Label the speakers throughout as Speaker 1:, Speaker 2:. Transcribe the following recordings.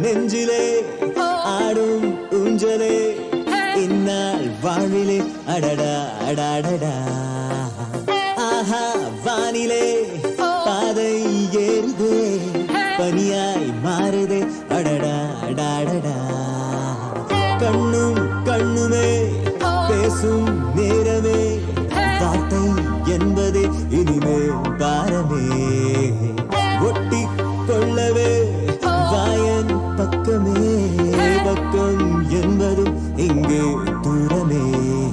Speaker 1: நெஞ்சிலே ஆடும் ஊஞ்சலே இந்நாள் வாழ்விலே அடடா அடாடடா ஆஹா வானிலே பாதை ஏறுதே பனியாய் மாறுதே அடடா அடாடடா கண்ணும் கண்ணுமே பேசும் நேரமே வார்த்தை என்பதே இனிமே பாரமே ஒட்டி கொள்ளவே வாயன் பக்கமே பக்கம் என்பதும் இங்கே தூரமே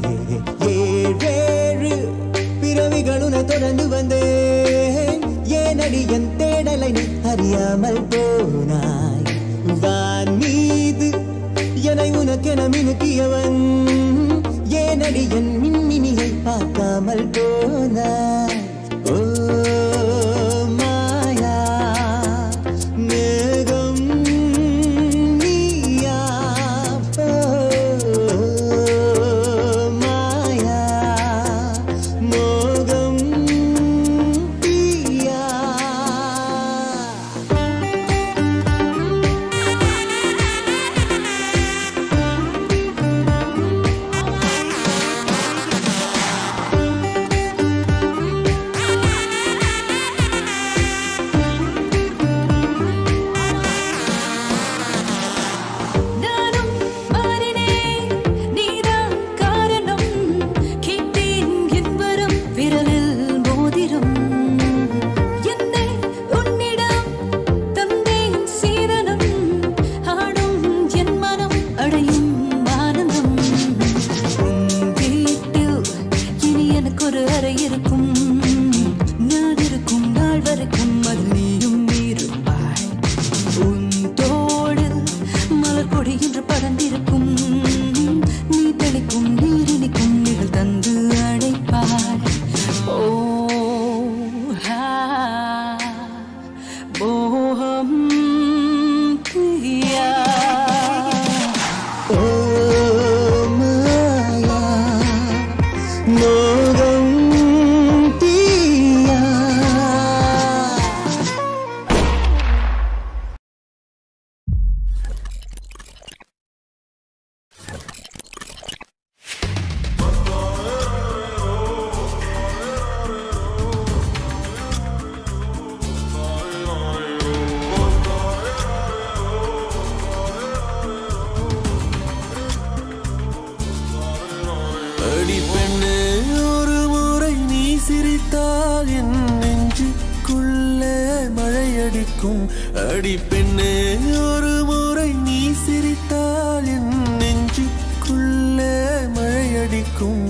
Speaker 1: ஏழேழு பிறவிகளுனை தொடர்ந்து வந்தேன் ஏனடி என் தேடலை நீ அறியாமல் போனாய் வான் மீது என்னை உனக்கென மினுக்கியவன் ஏனடி என் மின்மினியை பார்க்காமல் போனாய் ஓ மாயா மேகம் நீயா ஓ மாயா மோகம் தீயா
Speaker 2: நானும் மாறினேன் நீதான் காரணம் கேட்டேன் என் வரம் விரலில் மோதிரம் என்னை உன்னிடம் தந்தேன் சீதனம் ஆடும் என் மனம் அடையும் ஆனந்தம் உன் வீட்டில் இனி எனக்கு ஒரு அறை இருக்கும் நான் இருக்கும் நாள் வரைக்கும் அதில் நீயும் இருப்பாய் உன் தோளில் மலர் கொடி என்று பறந்திருக்கும் நீ தெளிக்கும் நீரினிக்கும் நிழல் தந்து அழைப்பாய் ஓ ஹா, மோகம் பிரியா
Speaker 1: ஓ மாயா மோகம் தீயா
Speaker 3: அடி பெண்ணே ஒரு முறை நீ சிரித்தால் என் நெஞ்சுக்குள்ளே மழையடிக்கும் அடி பெண்ணே ஒரு முறை நீ சிரித்தால் என் நெஞ்சுக்குள்ளே மழையடிக்கும்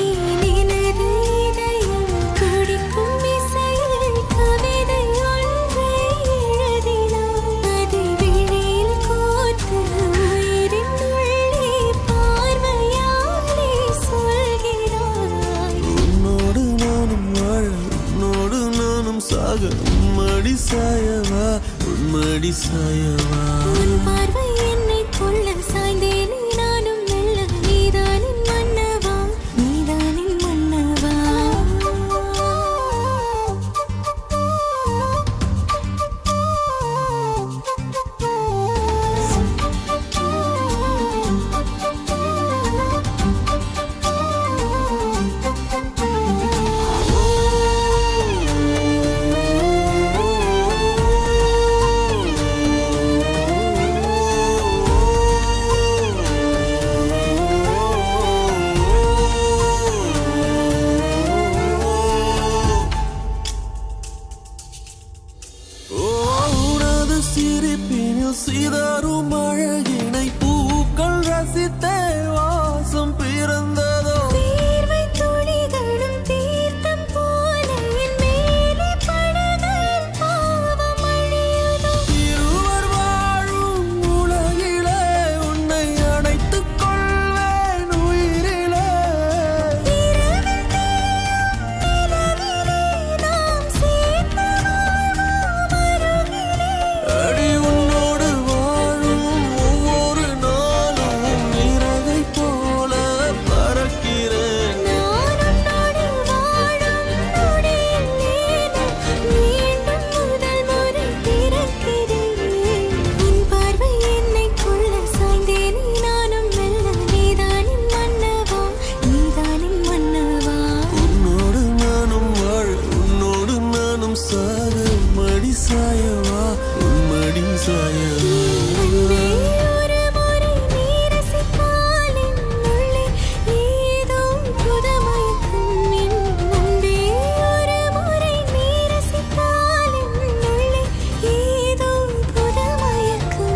Speaker 3: உன்னோடு நானும் வாழ உன்னோடு நானும் சாக உம்மடி சாயவா உம்மடி சாயவா
Speaker 2: சாய்ந்தேனே நானும் மெல்ல நீதானின் மன்னவா நீதானின் மன்னவா
Speaker 3: ஓ உனது சிரிப்பினில் சிதறும் அழகினை பூக்கள் ரசித்தே வாசம் பிறந்ததோ
Speaker 2: தீர்வை துளிகளும் தீர்த்தம் போல என் மேலே படுகையில் பாவம் அழியுதோ
Speaker 3: இருவர் வாழும் உலகிலே உன்னை அணைத்துக் கொள்வேன் உயிரிலே
Speaker 2: இரவில் தேயும் நிலவிலே நாம் சேர்ந்து வாழ்வோம் அருகிலே
Speaker 3: அடி உன்னோடு வாழும் சாக மடி சாயவா உன் மடி சாயவா
Speaker 2: அன்பே ஒரு முறை நீ ரசித்தால் என் உள்ளே ஏதோ புதுமயக்கம் என் அன்பே ஒரு முறை நீ ரசித்தால் என் உள்ளே ஏதோ புதுமயக்கம்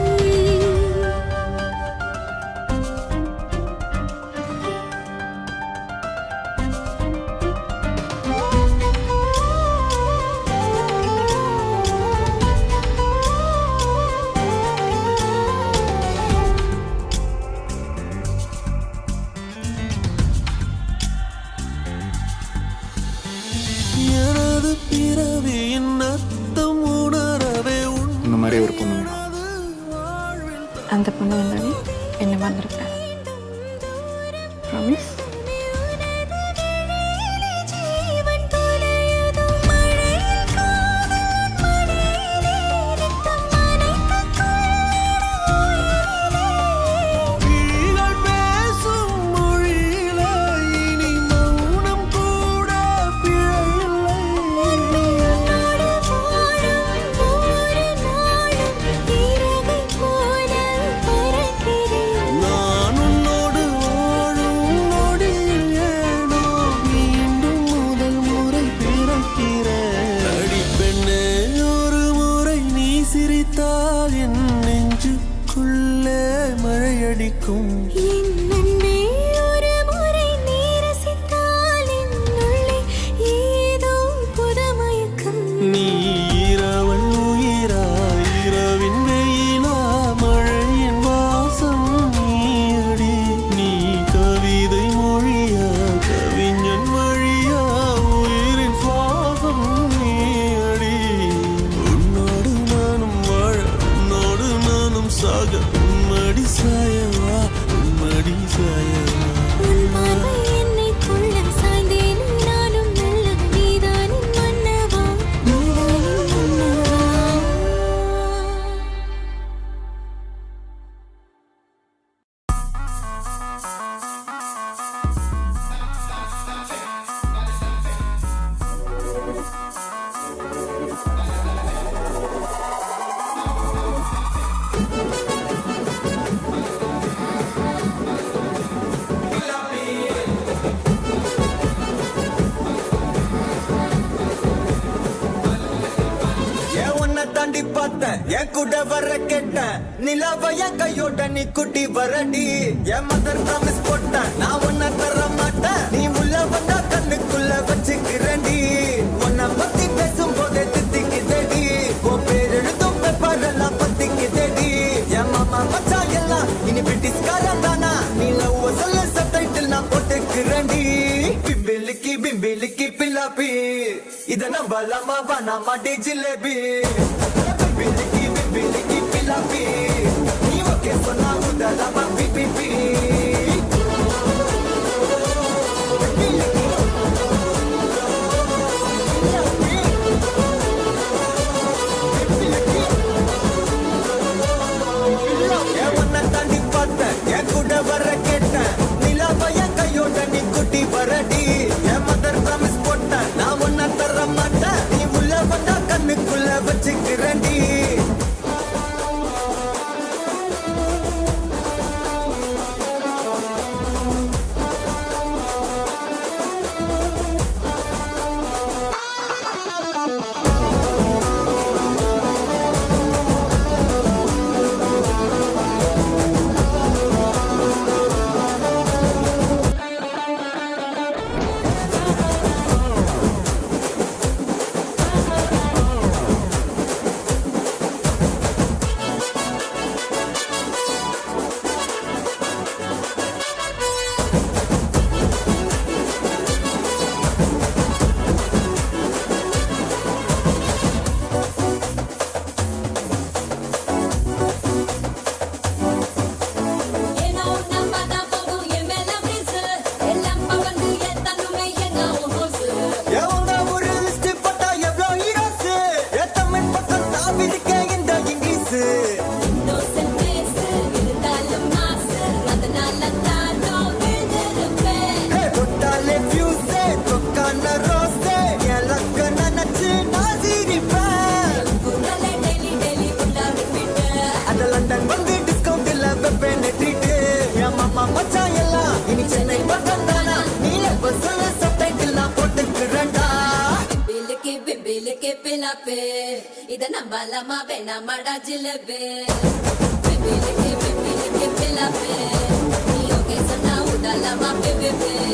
Speaker 3: எனது பிறவியின் அர்த்தம் உணரவே
Speaker 4: இந்த மாதிரி ஒரு பொண்ணு வேணும்
Speaker 5: அந்த பொண்ணு வந்தாலே என்ன மறந்துருப்பேன் ப்ராமிஸ்
Speaker 2: ஜீவன் தொலையதோ மழையில் காதல் மடியிலே ரத்தம் நனைத்த
Speaker 3: கிளிகள் பேசும் மொழியில இனி மௌனம் கூட பிழையில்லை
Speaker 2: உன்னோடு வாழும் ஒவ்வொரு நாளும் இறகை போல பறக்கிறேன்
Speaker 3: நான் உன்னோடு வாழும் நொடியில் ஏனோ மீண்டும் முதல் முறை பிறக்கிறேன் அடி பெண்ணே ஒரு முறை நீ சிரித்தால் என் நெஞ்சுக்குள்ளே மழையடிக்கும்
Speaker 2: என் அன்பே ஒரு முறை நீ ரசித்தால் என் உள்ளே ஏதோ புதுமயக்கம்
Speaker 3: நீ இரவல் உயிரா இரவின் வெயிலா மழையின் வாசம் நீயடி நீ கவிதை மொழியா கவிஞன் வழியா உயிரின் சுவாசம் நீயடி உன்னோடு நானும் வாழ உன்னோடு நானும் சாக உன்மடி சாயவா உன்மடி சாயவா
Speaker 2: உன் பார்வை என்னை கொள்ள சாய்ந்தேன் நானும் மெல்ல நீதானின் மன்னவா நீதானின் மன்னவா
Speaker 1: ஏன் உன்னை தாண்டி பார்த்தேன் என் கூட வர கேட்டேன் நிலாவ என் கையோட நீ குட்டி வரடி என் மதர் ப்ராமிஸ் போட்டேன் நான் உன்னை தர மாட்டேன் நீ உள்ள வந்தா கண்ணுக்குள்ள வச்சுக்கிறேன்டி உன்னை பத்தி பேசும் போதே தித்திக்குதடி உன் பேர் எழுதும் பேப்பர் எல்லாம் பத்திக்குதடி என் மாமா மச்சா எல்லாம் இனி பிரிட்டிஷ்காரன் தானா நீ லவ் சொல்ல சப்டைட்டில் நான் போட்டுக்கிறேன்டி பிம்பிலிக்கி பிம்பிலிக்கி பில்லாப்பி இத நம்பலாமா வேணாமா டே ஜிலேபி பிம்பிலிக்கி பிம்பிலிக்கி பில்லாப்பி நீ ஓகே சொன்னா உடலாமா பி பி பி என் உன்னை தாண்டி பார்த்தேன் என் கூட வர கேட்டேன் நிலாவ என் கையோட நீ குட்டி வரடி என் மதர் ப்ராமிஸ் போட்டேன் நான் உன்னை தர மாட்டேன் நீ உள்ள வந்தா கண்ணுக்குள்ள வச்சுக்கிறேன்டி
Speaker 4: லிக்கி பிலாப்பு இத நம்பலாமா வேணாமாடா ஜிலேபி பேபி லிக்கி பேபி லிக்கி பிலாப்பு நீ ஓகே சொன்னா உடலாமா பேபி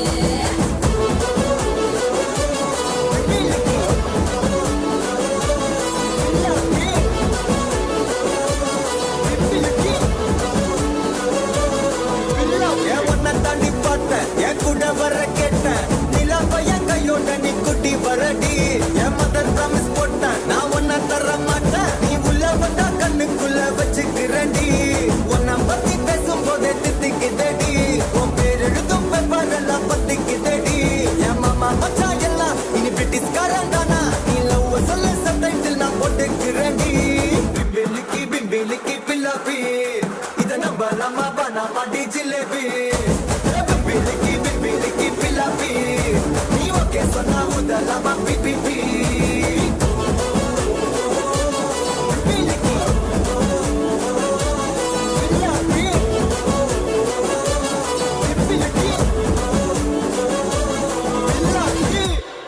Speaker 1: என் உன்னை தாண்டி பார்த்தேன் என் கூட வர கேட்டேன் நிலாவை என் கையோட நீ குட்டி வரடி என் மதர் ப்ராமிஸ் போட்டேன் நான் உன்னை தர மாட்டேன் நீ உள்ள வந்தா கண்ணுக்குள்ள வச்சுக்கிறேன்டி உன்னை பத்தி பேசும் போதே தித்திக்குதடி உன் பேர் எழுதும் பேப்பர் எல்லாம் பத்திக்குதடி என் மாமா மச்சான் எல்லாம் இனி பிரிட்டிஷ்காரன் தானா நீ லவ் சொல்ல சப்டைட்டில் நான் போட்டுக்கிறேன்டி பிம்பிலிக்கி பிம்பிலிக்கி பில்லாபி இத நம்பலாமா பானாமா டி ஜிலேபி பிம்பிலிக்கி பிம்பிலிக்கி பில்லாபி நீ ஓகே சொன்னா உதலாமா பி பி பி பிம்பிலிக்கி பில்லாபி பிம்பிலிக்கி பில்லாபி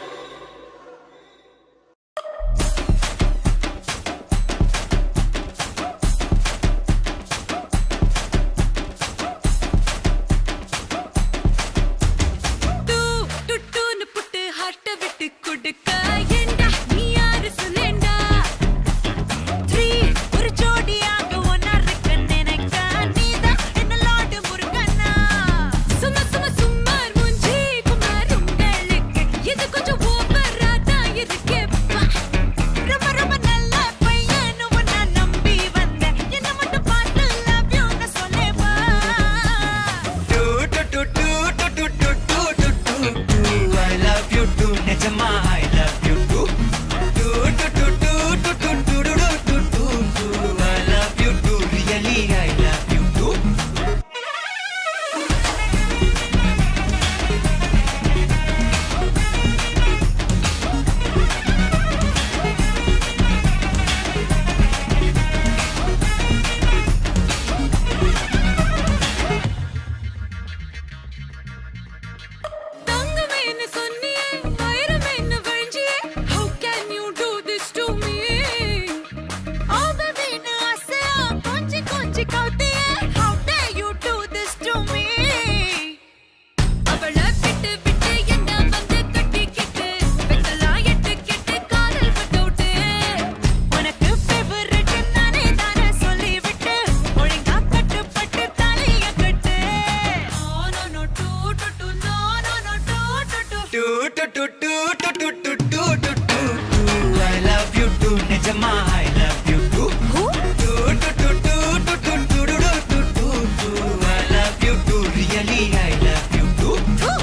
Speaker 6: டூ டுட்டுன்னு புட்டு ஹார்ட்ட விட்டு கொடுக்க ஏண்டா நீ யாரு சொல்லேண்டா த்ரீ ஒரு ஜோடியாக ஒன்னா இருக்க நினைக்க நீதான் என்ன லாடு முருகனா சும்மா சும்மா சும்மார் மூஞ்சி குமார் உங்களுக்கு இது கொஞ்சம் ஓவரா தான் இருக்கேப்பா ரொம்ப ரொம்ப நல்ல பையன் உன்னை நம்பி வந்தேன் என்ன மட்டும் பார்த்து லவ் யூ நான் சொல்லேவா
Speaker 7: I love you too, நிஜமா I love you too. Do, do, do, do, do, do, do, do, do, do, do, do. I love you too, really I love you too.
Speaker 6: தங்கமேன்னு சொன்னியே வைரமேன்னு வழிஞ்சியே How can you do this to me? ஆவவேன்னு ஆசையா கொஞ்சி கொஞ்சி கவுத்தியே How dare you do this to me? அவளை விட்டு விட்டு என்ன வந்து கட்டிக்கிட்டு வெத்தலாம் எட்டு கெட்டு காதல் விட்டோட்டு உனக்கு ஃபேவரட் நானே தானே சொல்லிவிட்டு ஒழுங்கா கட்டுப்பட்டு தலைய கட்டு No, no, no, do, do, do, no, no, no, do, do, do.
Speaker 7: Do, do, do, do, do, do, do, do, do, do, do. I love you too, நிஜமா I love you too. Do, do, do, do, do, do, do, do, do, do, do. I love you too, really I love you too.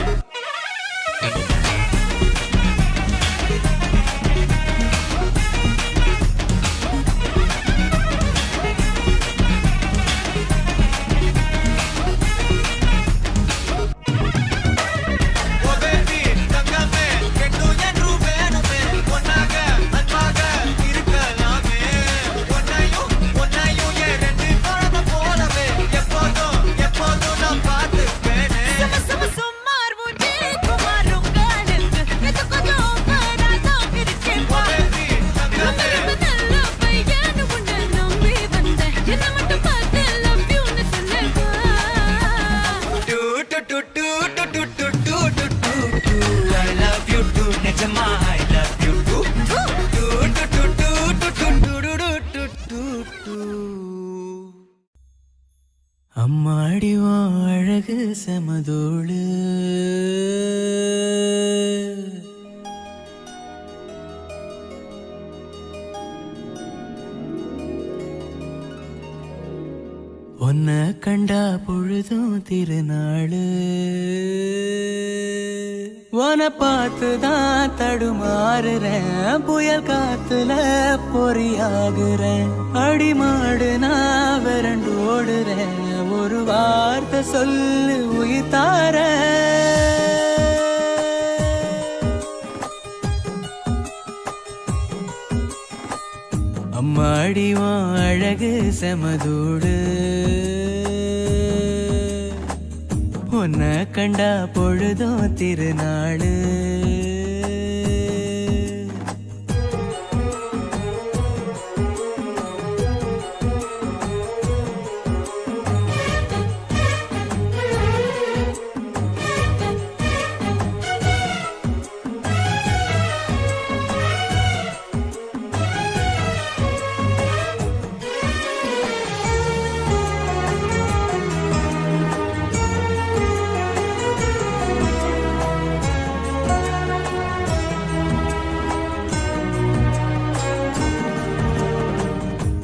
Speaker 1: ஓ baby தங்கமே கெட்டு என் ரூபேனுமே ஒன்னாக அன்பாக இருக்கலாமே ஒன்னையும் ஒன்னையும் என் ரெண்டு குழந்தை போலவே எப்போதும் எப்போதும் நான் பார்த்துப்பேனே
Speaker 6: சும்மா சும்மா சும்மார் மூஞ்சி குமார் உங்களுக்கு இது கொஞ்சம் ஓவரா தான் இருக்கேப்பா.
Speaker 1: பேபி
Speaker 6: ரொம்ப
Speaker 1: தங்கமே
Speaker 6: ரொம்ப நல்ல பையன் உன்னை நம்பி வந்தேன் என்ன மட்டும் பார்த்து love you ன்னு சொல்லேப்பா.
Speaker 7: Do, do, do, do, do, do, do, do, do, do, do. I love you too, நிஜமா I love you too. Do, do, do, do, do, do, do, do, do, do, do. அம்மாடி உன் அழகு செமதோளு உன்னை கண்டா பொழுதும் திருநாளு உன பார்த்துதான் தடுமாறுறேன் புயல் காத்துல பொறியாகுறேன் அடிமாடு நான் விரண்டு ஓடுறேன் ஒரு வார்த்தை சொல்லு உயிர் தாரேன். அம்மாடி உன் அழகு செமதூடு உன்னை கண்டா பொழுதும் திருநாளு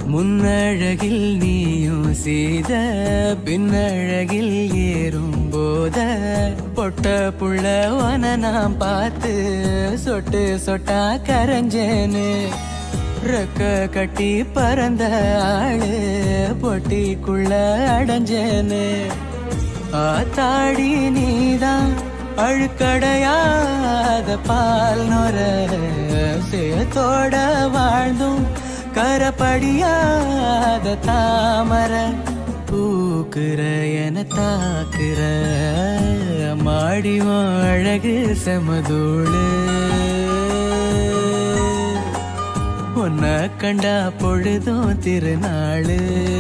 Speaker 8: முன்னழகில் நீயும் செய்த பின்னழகில் ஏறும் போத பொட்ட புள்ளவன நான் பார்த்து சொட்டு சொட்டா கரைஞ்சேனு ரெக்க கட்டி பறந்த ஆளு பொட்டிக்குள்ள அடைஞ்சேனு ஆத்தாடி நீதான் அழுக்கடையாத பால் நொர சேத்தோட வாழ்ந்தும் கரப்படியாத தாமர பூக்குற என தாக்குற மாடிவம் அழகு செமதூளு உன்னை கண்டா பொழுதும் திருநாளு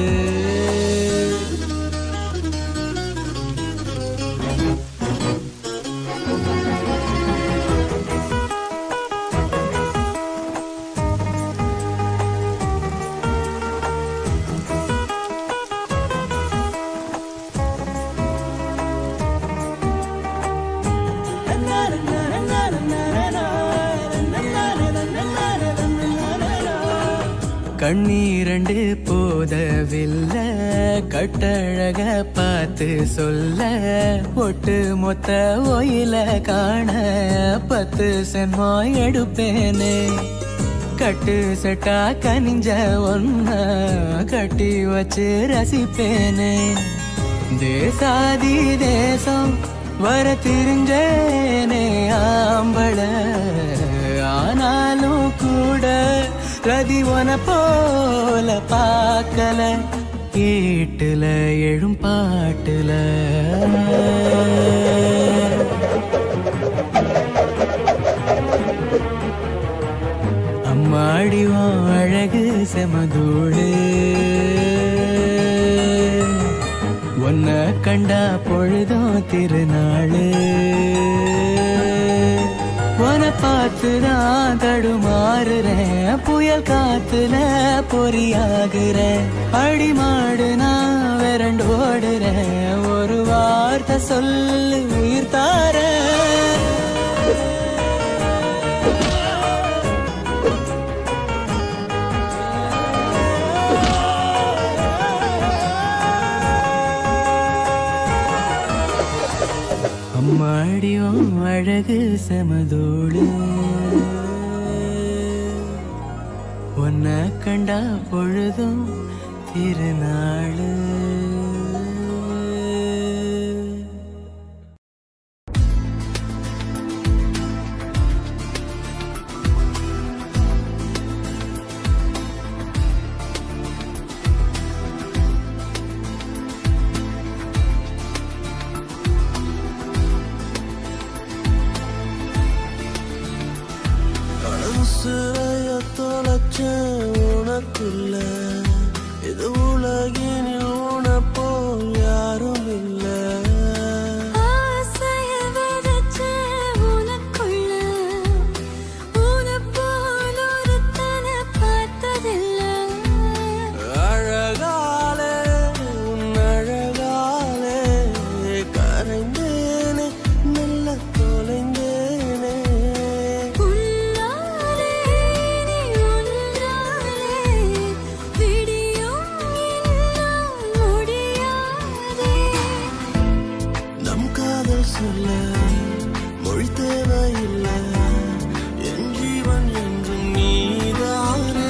Speaker 8: கண்ணீரண்டு போதவில்லை கட்டழக பார்த்து சொல்ல ஒட்டு மொத்த ஒயில காண பத்து சென்மோ எடுப்பேனே கட்டு செட்டா கனிஞ்ச ஒன்ன கட்டி வச்சு ரசிப்பேனே தேசாதி தேசம் வர திரிஞ்சேனே ஆம்பள ஆனாலும் கூட ரதி உன போல பார்க்கல கேட்டுல எழும் பாட்டுல அம்மாடி உன் அழகு செமதூடு உன்னை கண்டா பொழுதும் திருநாளு உன பார்த்துதான் தடுமாறுறேன் புயல் காத்துல பொறியாகுறேன் அடி மாடு நான் விரண்டு ஓடுறேன் ஒரு வார்த்தை சொல்லு உயிர் தாரேன் அம்மாடியும் அழகு செமதோடு உன்னை கண்டா பொழுதும் திருநாளு
Speaker 3: சிறைய தொலைச்ச உனக்குள்ள இது உலகினில் உனப்போ யாரும் இல்லை
Speaker 2: ஆசைய விதைச்ச உனக்குள்ள உனப் போல் ஒருத்தனை பார்த்ததில்லை
Speaker 3: அழகாலே உன் அழகாலே கரைந்தேனே மெல்ல தொலைந்தேனே
Speaker 2: உன்னாலே நீ உன்னாலே விடியும் என்னால் முடியாதே
Speaker 3: நம் காதல் சொல்ல மொழி தேவையில்லை என் ஜீவன் என்றும் நீதானே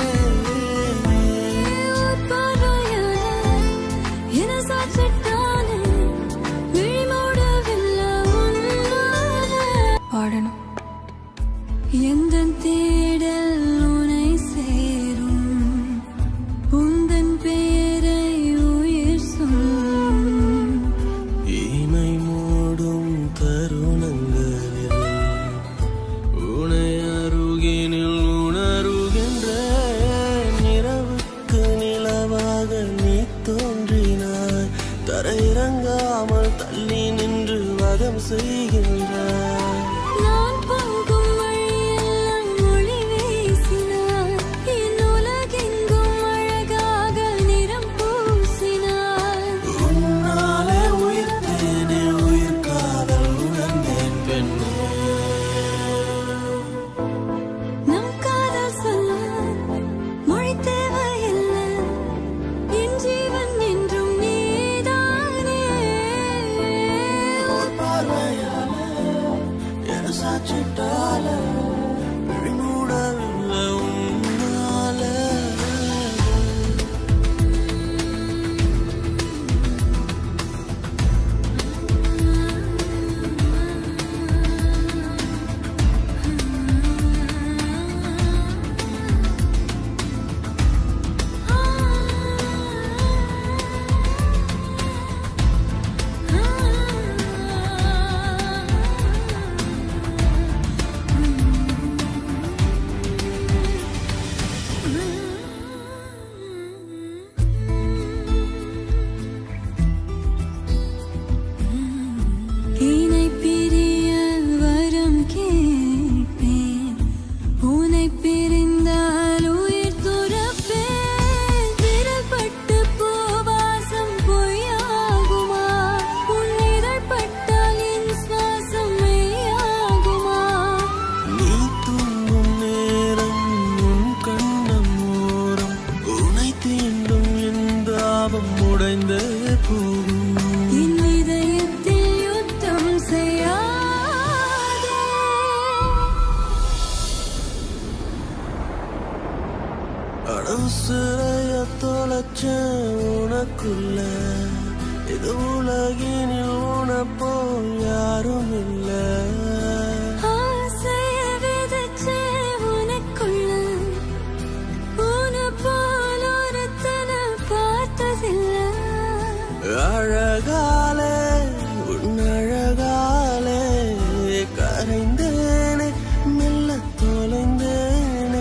Speaker 2: ஒரு பார்வையால என்னை சாய்ச்சிட்டானே, விழி மூடவில்லை உன்னால.
Speaker 5: பாடணும்
Speaker 2: எந்தன் தேடல் உனை சேரும் உந்தன் பெயரை உயிர் சொல்லும்
Speaker 3: இமை மூடும் தருணங்களில் உனை அருகினில் உணருகின்ற நிறவுக்கு நிலவாக நீ தோன்றினாய் தரையிறங்காமல் தள்ளி நின்று வதம் செய்கின்றாய்
Speaker 2: நான் போகும் வழியெல்லாம் ஒளி வீசினாய் என் உலகெங்கும் அழகாக நிறம் பூசினாய்
Speaker 3: உன்னாலே உயிர்த்தேனே உயிர் காதல் உணர்ந்தேன் பெண்ணே
Speaker 2: நம் காதல் சொல்ல மொழி தேவையில்லை
Speaker 3: அடவுசுரைய தொலைச்ச உனக்குள்ள இது உலகினில் உனப்போ யாரும் இல்லை
Speaker 2: ஆசைய விதைச்சே உனக்குள்ள உன்னை போல ஒருத்தனை பார்த்ததில்லை
Speaker 3: அழகாலே உன் அழகாலே கரைந்தேனே மெல்ல தொலைந்தேனே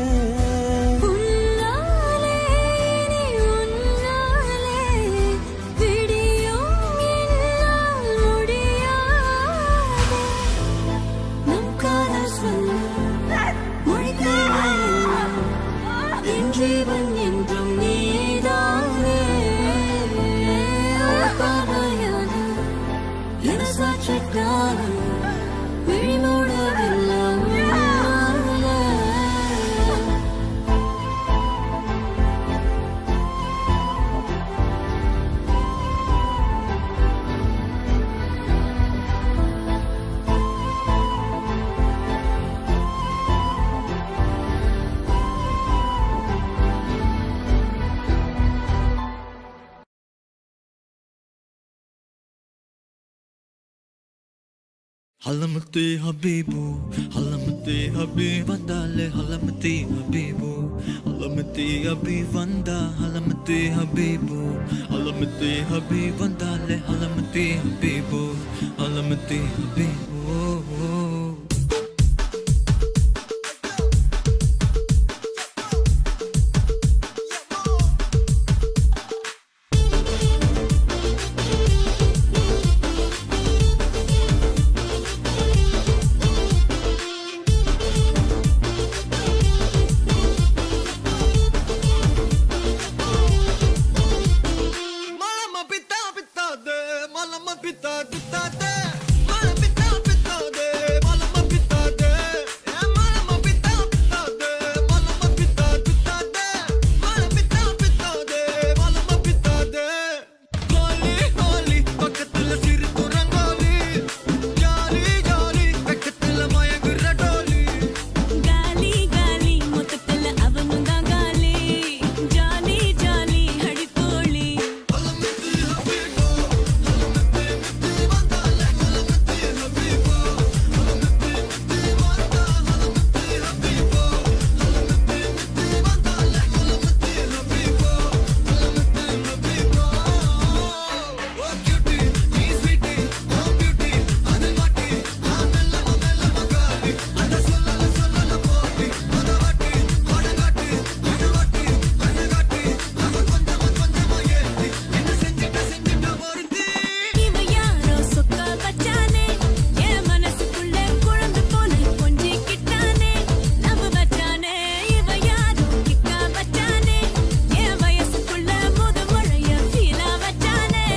Speaker 2: உன்னாலே நீ உன்னாலே விடியும் என்னால் முடியாதே நம் காதல் சொல்ல மொழி தேவையில்லை என் ஜீவன் என்றும் நீதானே பார்வையான என சாட்சிட்டாலும் விழிமூடவில்லை உன்னாலே.
Speaker 9: Halamati Habibu, Halamati Habibandale, Halamati Habibu, Halamati Habibanda, Halamati Habibu, Halamati Habibandale, Halamati Habibu, Halamati Habibu.
Speaker 3: Malama pita pita de, malama pita pita de, malama pita pita de, malama pita de, eh, malama pita pita de, malama pita pita de, malama pita pita de, malama pita de. கோலி கோலி பக்கத்துல சிறு குரங்கோலி jolly jolly பக்கத்துல மயங்குற டோலி
Speaker 2: காலி காலி மொத்தத்துல அவனும் தான் காலி ஜாலி ஜாலி அடிக்கோழி இவ யாரோ சொக்க வச்சானே என் மனசுக்குள்ள குழந்தை போல கொஞ்சிக்கிட்டானே நம்ப வச்சானே இவ யாரோ கிக்கா வச்சானே என் வயசுக்குள்ள முத முறைய ஃபீலா வச்சானே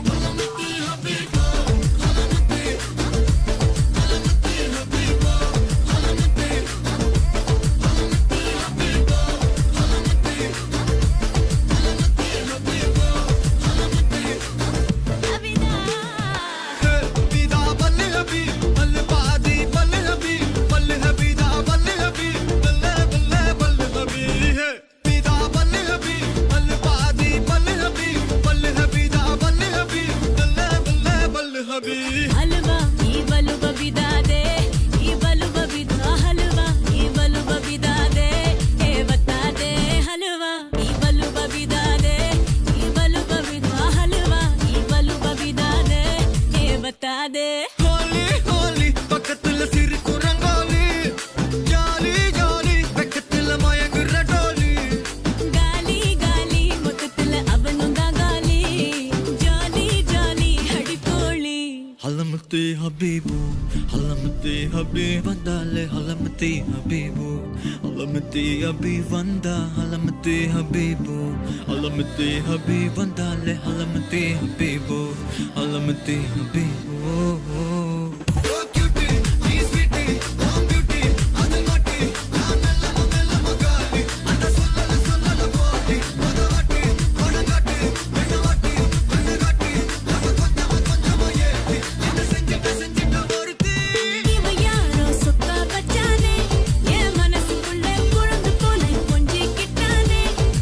Speaker 3: பீதா பல்லு ஹபி பல்லு பாதி பல்லு ஹபி பல்லு ஹபீதா பல்லு ஹபி பல்ல பல்ல பல்லு ஹபி பீதா பல்லு ஹபி பல்லு பாதி பல்லு ஹபி பல்லு ஹபீதா பல்லு ஹபி பல்ல பல்ல பல்லு ஹபி
Speaker 2: ಹಲ್ವಾ ಈ ಬಲು ಬಬಿದಾದೆ ಈ ಬಲು ಬಬಿದ ಹಲ್ವಾ ಈ ಬಲು ಬಬಿದಾದೆ ಏ ಬತ್ತಾದೆ ಹಲ್ವಾ ಈ ಬಲು ಬಬಿದಾದೆ ಈ ಬಲು ಬಬಿದ ಹಲ್ವಾ ಈ ಬಲು ಬಬಿದಾದೆ ಏ ಬತ್ತಾದೆ
Speaker 3: கோலி கோலி பக்கத்துல சிறு குரங்கோலி ஜாலி ஜாலி பக்கத்துல மயங்குற டோலி
Speaker 2: ಗಾಲಿ ಗಾಲಿ ಮೊತ್ತத்துல ಅವನುಂದ ಗಾಲಿ ಜಾಲಿ ಜಾಲಿ ಹಡಿಕೋಳಿ
Speaker 9: Halamati Habibu, Halamati Habibandale, Halamati Habibu, Halamati Habibanda, Halamati Habibu, Halamati Habibandale, Halamati Habibu, Halamati Habibu.
Speaker 3: ஓ கியூட்டி நீ ஸ்வீட்டி ஓ பியூட்டி அது மாட்டி நான் நல்ல நல்ல மகாலி அந்த சொல்லல சொல்லல போட்டி அத வாட்டி கொடங்காட்டி வெண்ண வாட்டி வெண்ண காட்டி அத கொஞ்சமா கொஞ்சமா ஏத்தி என்ன செஞ்சிட்ட செஞ்சிட்ட ஒருத்தி
Speaker 2: இவ யாரோ சொக்க வச்சானே என் மனசுக்குள்ள குழந்தை போல கொஞ்சிக்கிட்டானே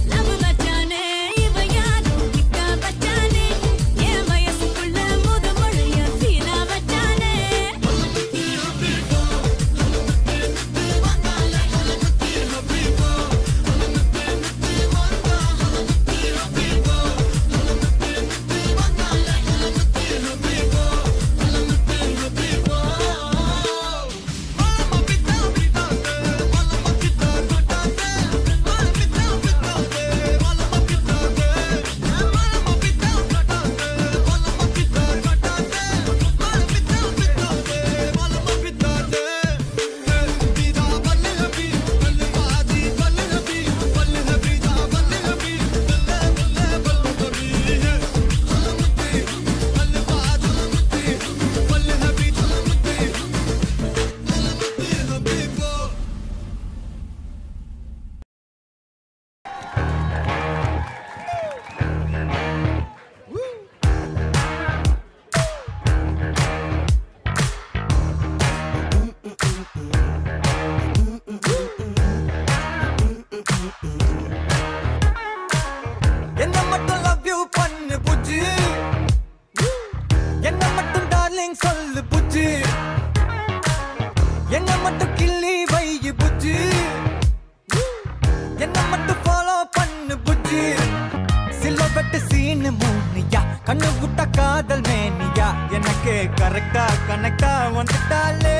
Speaker 1: என்ன மட்டும் ஃபாலோ பண்ணு புஜ்ஜி சில்வ வெட்டு சீனு மூனியா கண்ணு விட்ட காதல் மேனியா எனக்கு கரெக்டா கனெக்டா வந்துட்டாலே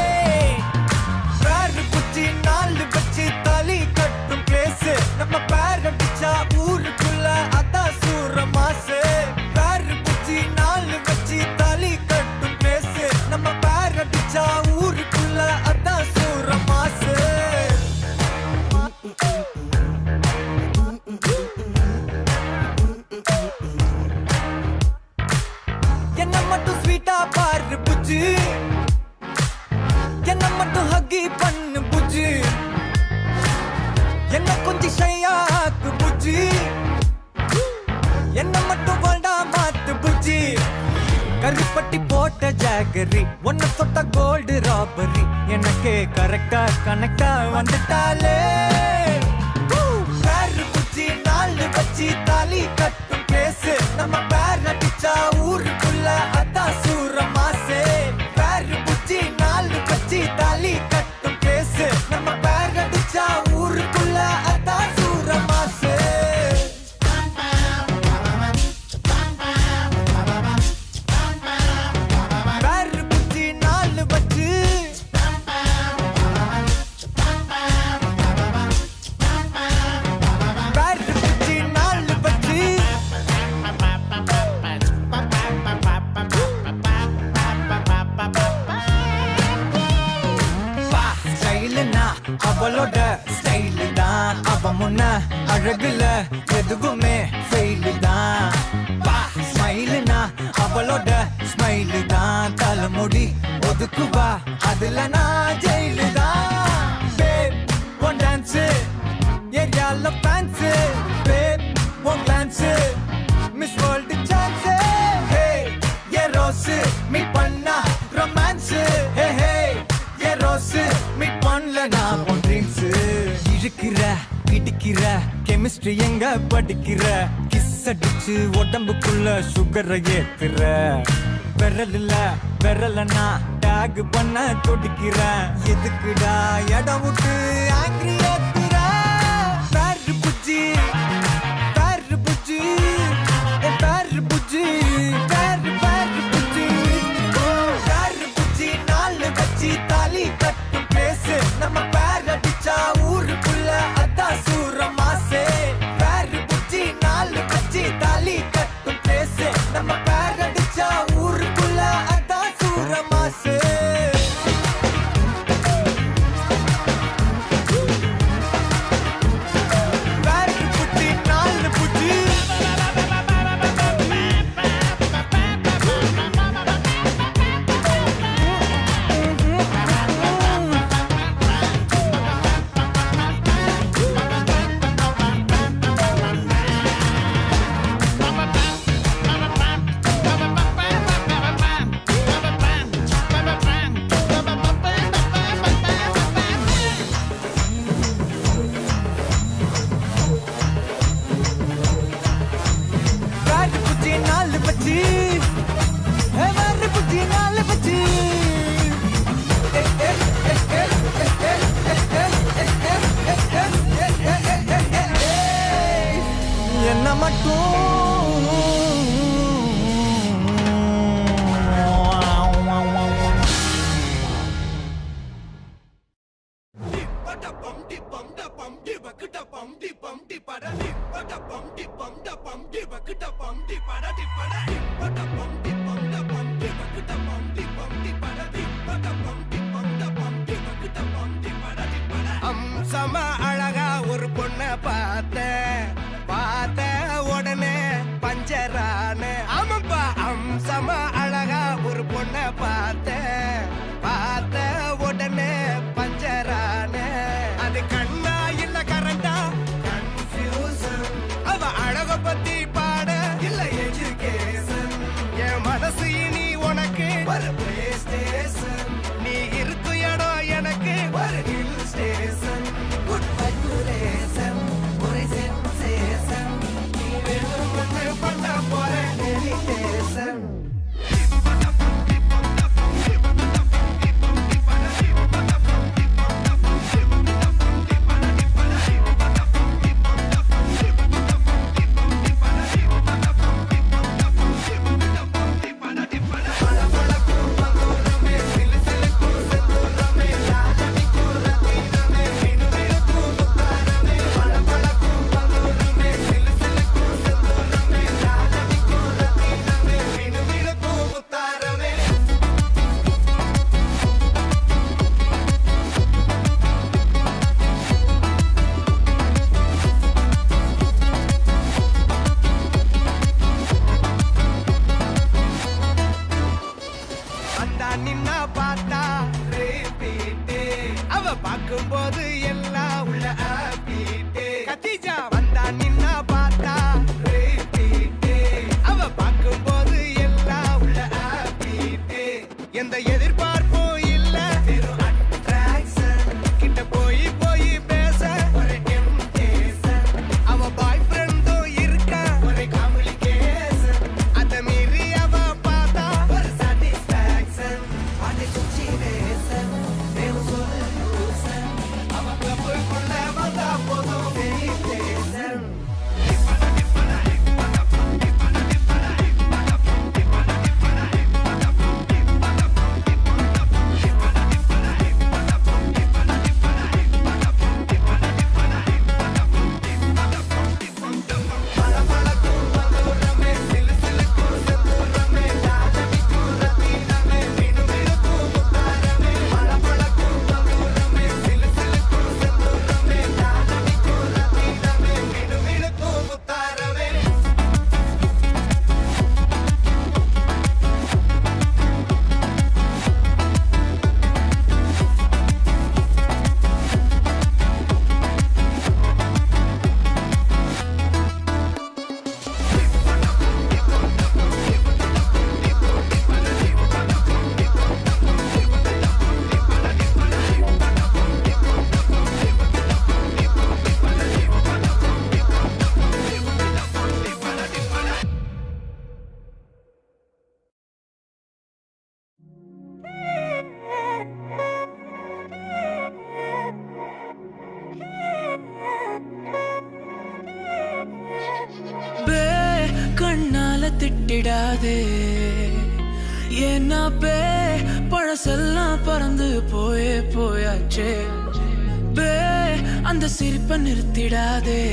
Speaker 1: பேரு குச்சி நாலு வச்சு தாலி கட்டும் கேஸ் நம்ம பேர் அடிச்சா ஊருக்குள்ள அதான் சூர மாசு பேரு குச்சி நாலு வச்சு தாலி கட்டும் கேஸ் நம்ம பேர் அடிச்சா ஊருக்குள்ள அதான் சூர மாசு என்ன மட்டும் ஸ்வீட்டா பாரு புஜ்ஜி என்ன மட்டும் ஹக்கி பண்ணு புஜ்ஜி என்ன கொஞ்சம் ஷையாக்கு புஜ்ஜி என்ன மட்டும் வேண்டா மாத்து புஜ்ஜி கருப்பட்டி போட்ட ஜாகரி ஒன்னு தொட்ட கோல்டு ராபரி எனக்கு கரெக்டா கனெக்டா வந்துட்டாலே பேரு புஜ்ஜி நாலு வச்சு தாலி கட்டும் கேசு நம்ம பேர் அடிச்சா ஊருக்குள்ள அதான் சூர மாசே பேரு புஜ்ஜி நாலு வச்சு தாலி கட்டும் கேசு நம்ம பேர் அடிச்சா ஊருக்குள்ள அதான் சூர மாசே பேரு புஜ்ஜி நாலு வச்சு பேரு புஜ்ஜி நாலு வச்சு பா ஸ்டைலுனா அவளோட ஸ்டைலு தான் அவ முன்ன அழகுல எதுவுமே ஃபெயிலு தான் பா ஸ்மைலுனா அவளோட ஸ்மைலு தான் தலைமுடி ஒதுக்குவா அதுல நான் ஜெயிலு தான் பேப் ஒன் டான்ஸு ஏரியால fans babe one dance miss world chance hey a rose meet பண்ணா romance hey hey a rose meet பண்ணல நான் உன் ட்ரீம்ஸு இழுக்கிற இடிக்கிற கெமிஸ்ட்ரி எங்க படிக்கிற கிஸ் அடிச்சு உடம்புக்குள்ள சுகரை ஏத்துற விரல் இல்ல விரலனா டேக் பண்ண துடிக்கிறேன் எதுக்குடா இடம் விட்டு ஆங்கிரி ஏத்துற பேரு புஜ்ஜி பேரு புஜ்ஜி என் பேரு புஜ்ஜி பேரு பேரு புஜ்ஜி பேரு புஜ்ஜி நாலு வச்சு தாலி கட்டும் பேசு நம்ம பேர் அடிச்சா ஊருக்குள்ள அதான் சூர மாசே பேரு புஜ்ஜி நாலு வச்சு தாலி கட்டும் பேசு நம்ம பேர் அடிச்சா ஊருக்குள்ள அதான் சூர மாசே பேரு புஜ்ஜி நாலு புஜ்ஜி பேரு புஜ்ஜி நாலு பச்சி பேரு புஜ்ஜி நாலு பச்சி என்ன மட்டும்
Speaker 10: அம்சமா அழகா ஒரு பொண்ண பார்த்தேன் பார்த்த உடனே பஞ்சரான ஆமாப்பா அம்சமா அழகா ஒரு பொண்ண பார்த்தேன் பார்த்த உடனே பஞ்சரான அது கண்ணா இல்ல கரண்டா கன்ஃபியூசன் அவ அழக பத்தி பாட இல்ல எஜுகேஷன்
Speaker 8: கண்ணால திட்டிடாதே ஏன்னா பே பழசெல்லாம் பறந்து போயே போயாச்சே பே அந்த சிரிப்பை நிறுத்திடாதே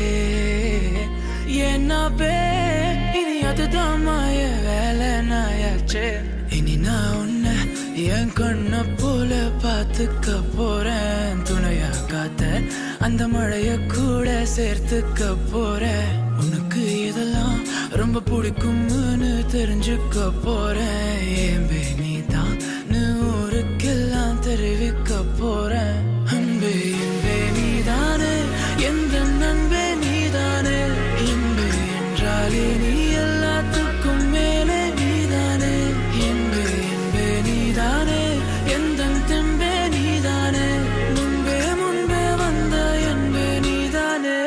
Speaker 8: ஏன்னா பே இனி அதுதான் மாய வேலை நாயாச்சே இனி நான் உன்னை என் கண்ண போல பார்த்துக்க போறேன் துணையா காத்த அந்த மழைய கூட சேர்த்துக்க போறேன் உனக்கு இதெல்லாம் ரொம்ப பிடிக்கும்னு தெரிஞ்சுக்க போறேன் ஏம்பே நீ தான் ஊருக்கெல்லாம் தெரிவிக்க போறேன் அன்பே என்பே நீதானே எந்த நண்பே நீதானே இன்பு என்றாலே நீ எல்லாத்துக்கும் மேலே நீதானே இன்பு என்பே நீதானே எந்த தெம்பே நீதானே முன்பே முன்பே வந்த என்பே நீதானே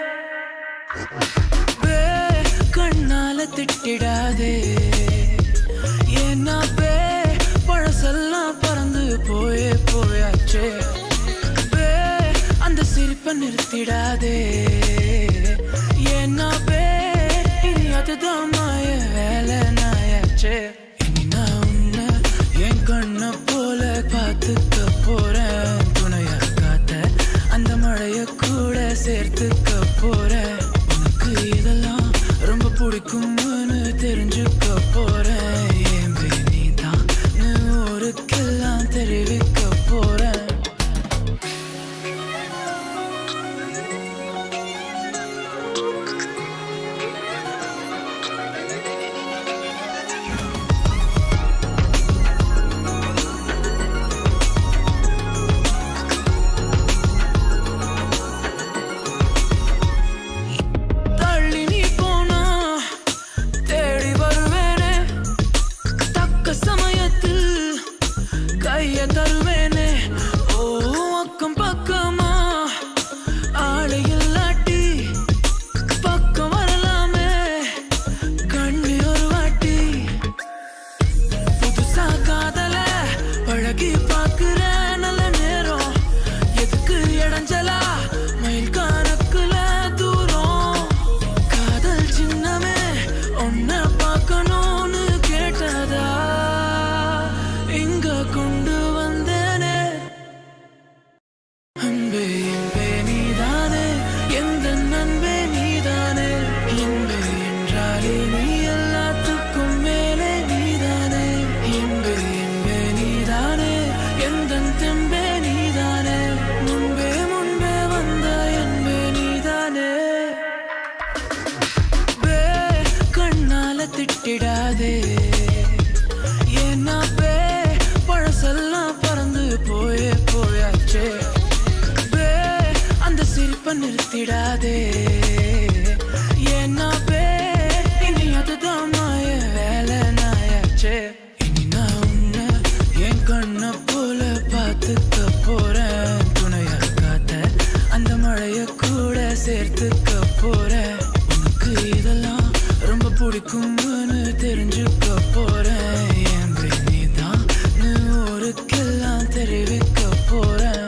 Speaker 8: பே கண்ணால திட்டிடாதே ஏன்னா பே பழசெல்லாம் பறந்து போயே போயாச்சே பே அந்த சிரிப்பை நிறுத்திடாதே ஏன்னா பே இனி அதுதான் மாய வேலை நாயாச்சே இனி நான் உன்னை என் கண்ண போல பார்த்துக்க போறேன் துணையா காத்த அந்த மழைய கூட சேர்த்துக்க போறேன் உனக்கு இதெல்லாம் ரொம்ப பிடிக்கும்னு தெரிஞ்சுக்க போறேன் ஏன் நீ தான் ஊருக்கெல்லாம் தெரிவிக்க போறேன் தள்ளி நீ போனா தேடி வருவேனே தக்க சமயத்தில் கைய தருவேனே ஓ அக்கம் பக்கமா ஆளை இல்லாட்டி பக்கம் வரலாமே கண்ணி ஒரு வாட்டி புதுசா காதல பழகி பாக்குற நல்ல நேரம் எதுக்கு இடைஞ்சலா மயில் கணக்குல தூரம் காதல் சின்னமே உன்னை பார்க்கணும்னு கேட்டதா இங்க கொண்டு வந்தேனே அன்பே என்பே நீதானே எந்த நண்பே நீதானே இன்பே என்றாலே நீ எல்லாத்துக்கும் மேலே நீதானே இன்பே என்பே நீதானே எந்த தெம்பே நீதானே முன்பே முன்பே வந்த என்பே நீதானே பே கண்ணால திட்டிடாதே ஏன்னா பே பழசெல்லாம் பறந்து போயே போயாச்சே பே அந்த சிரிப்பை நிறுத்திடாதே ஏன்னா பே இனி அதுதான் மாய வேலை நாயாச்சே இனி நான் உன்னை என் கண்ண போல பார்த்துக்க போறேன் துணையா காத்த அந்த மழைய கூட சேர்த்துக்க போறேன் உனக்கு இதெல்லாம் ரொம்ப பிடிக்கும்னு தெரிஞ்சுக்க போறேன் என் நீ தான் ஊருக்கெல்லாம் தெரிவிக்க போறேன்